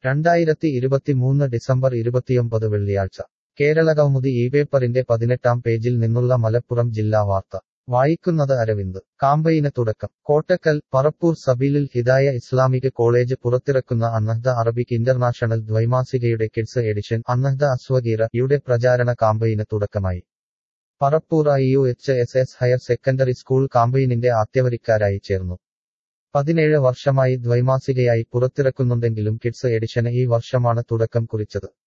രണ്ടായിരത്തി ഇരുപത്തിമൂന്ന് ഡിസംബർ ഇരുപത്തിയൊമ്പത് വെള്ളിയാഴ്ച കേരള കൗമുദി ഈ പേപ്പറിന്റെ പതിനെട്ടാം പേജിൽ നിന്നുള്ള മലപ്പുറം ജില്ലാ വാർത്ത വായിക്കുന്നത് അരവിന്ദ് കാമ്പയിന് തുടക്കം കോട്ടക്കൽ പറപ്പൂർ സബീലിൽ ഹിദായ ഇസ്ലാമിക് കോളേജ് പുറത്തിറക്കുന്ന അന്നഹ്ദ അറബിക് ഇന്റർനാഷണൽ ദ്വൈമാസികയുടെ കിഡ്സ് എഡിഷൻ അന്നഹ്ദ അസ്വഗീറ യുടെ പ്രചാരണ കാമ്പയിന് തുടക്കമായി Parappur I U H S S higher secondary school കാമ്പയിനിന്റെ ആദ്യവരിക്കാരായി ചേർന്നു പതിനേഴ് വർഷമായി ദ്വൈമാസികയായി പുറത്തിറക്കുന്നുണ്ടെങ്കിലും കിഡ്സ് എഡിഷന് ഈ വർഷമാണ് തുടക്കം കുറിച്ചത്